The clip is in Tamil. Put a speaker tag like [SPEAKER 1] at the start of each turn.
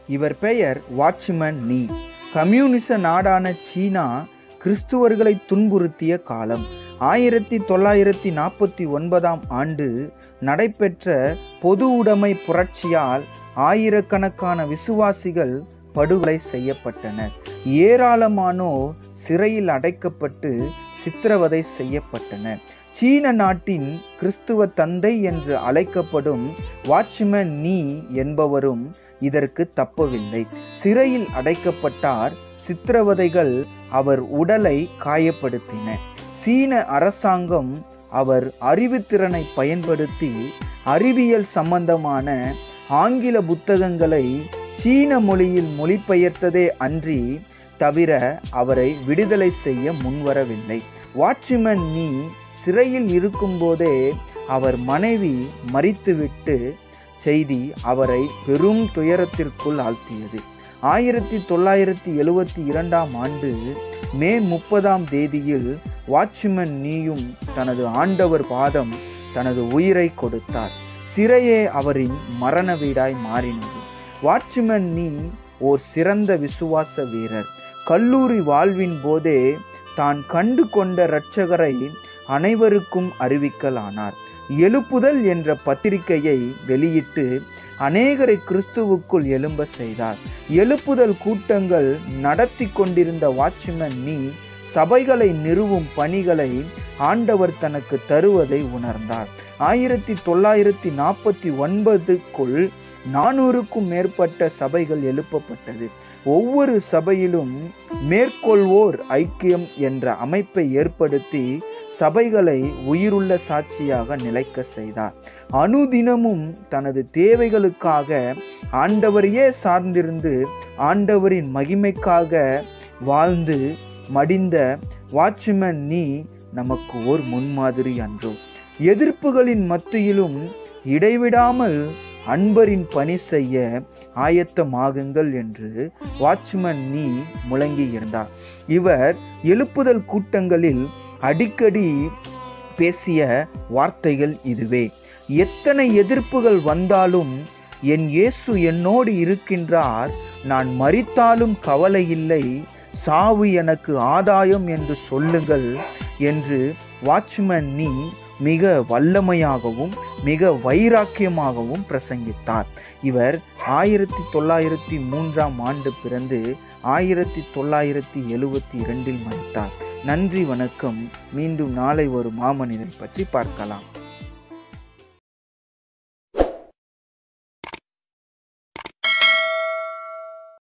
[SPEAKER 1] இவர் பெயர் வாட்ச்மேன் நீ கம்யூனிச நாடான சீனா கிறிஸ்துவர்களை துன்புறுத்திய காலம் ஆயிரத்தி தொள்ளாயிரத்தி நாற்பத்தி ஒன்பதாம் ஆண்டு நடைபெற்ற பொது உடைமை புரட்சியால் ஆயிரக்கணக்கான விசுவாசிகள் படுகொலை செய்யப்பட்டனர் ஏராளமானோர் சிறையில் அடைக்கப்பட்டு சித்திரவதை செய்யப்பட்டனர் சீன நாட்டின் கிறிஸ்துவ தந்தை என்று அழைக்கப்படும் வாட்ச்மேன் நீ என்பவரும் இதற்கு தப்பவில்லை சிறையில் அடைக்கப்பட்டார் சித்திரவதைகள் அவர் உடலை காயப்படுத்தின சீன அரசாங்கம் அவர் அறிவுத்திறனை பயன்படுத்தி அறிவியல் சம்பந்தமான ஆங்கில புத்தகங்களை சீன மொழியில் மொழிபெயர்த்ததே அன்றி தவிர அவரை விடுதலை செய்ய முன்வரவில்லை வாட்ச்மேன் நீ சிறையில் இருக்கும்போதே அவர் மனைவி மறித்துவிட்டு செய்தி அவரை பெரும் துயரத்திற்குள் ஆழ்த்தியது ஆயிரத்தி தொள்ளாயிரத்தி எழுவத்தி இரண்டாம் ஆண்டு மே முப்பதாம் தேதியில் வாட்ச்மேன் நீயும் தனது ஆண்டவர் பாதம் தனது உயிரை கொடுத்தார் சிறையே அவரின் மரண வீடாய் மாறினது வாட்ச்மேன் நீ ஓர் சிறந்த விசுவாச வீரர் கல்லூரி வாழ்வின் போதே தான் கண்டு கொண்ட இரட்சகரை அனைவருக்கும் அறிவிக்கலானார் எழுப்புதல் என்ற பத்திரிகையை வெளியிட்டு அநேகரை கிறிஸ்துவுக்குள் எழும்ப செய்தார் எழுப்புதல் கூட்டங்கள் நடத்தி கொண்டிருந்த வாட்ச்மேன் நீ சபைகளை நிறுவும் பணிகளை ஆண்டவர் தனக்கு தருவதை உணர்ந்தார் ஆயிரத்தி தொள்ளாயிரத்தி நாற்பத்தி ஒன்பதுக்குள் நானூறுக்கும் மேற்பட்ட சபைகள் எழுப்பப்பட்டது ஒவ்வொரு சபையிலும் மேற்கொள்வோர் ஐக்கியம் என்ற அமைப்பை ஏற்படுத்தி சபைகளை உயிருள்ள சாட்சியாக நிலைக்க செய்தார் அனுதினமும் தனது தேவைகளுக்காக ஆண்டவரையே சார்ந்திருந்து ஆண்டவரின் மகிமைக்காக வாழ்ந்து மடிந்த வாட்ச்மேன் நீ நமக்கு ஓர் முன்மாதிரி அன்றோ எதிர்ப்புகளின் மத்தியிலும் இடைவிடாமல் அன்பரின் பணி செய்ய ஆயத்தமாகுங்கள் என்று வாட்ச்மேன் நீ முழங்கி இருந்தார் இவர் எழுப்புதல் கூட்டங்களில் அடிக்கடி பேசிய வார்த்தைகள் இதுவே எத்தனை எதிர்ப்புகள் வந்தாலும் என் இயேசு என்னோடு இருக்கின்றார் நான் மறித்தாலும் கவலை இல்லை சாவு எனக்கு ஆதாயம் என்று சொல்லுங்கள் என்று வாட்ச்மேன் நீ மிக வல்லமையாகவும் மிக வைராக்கியமாகவும் பிரசங்கித்தார் இவர் ஆயிரத்தி தொள்ளாயிரத்தி மூன்றாம் ஆண்டு பிறந்து ஆயிரத்தி தொள்ளாயிரத்தி எழுவத்தி இரண்டில் மறித்தார் நன்றி வணக்கம் மீண்டும் நாளை ஒரு மாமனிதன் பற்றி பார்க்கலாம்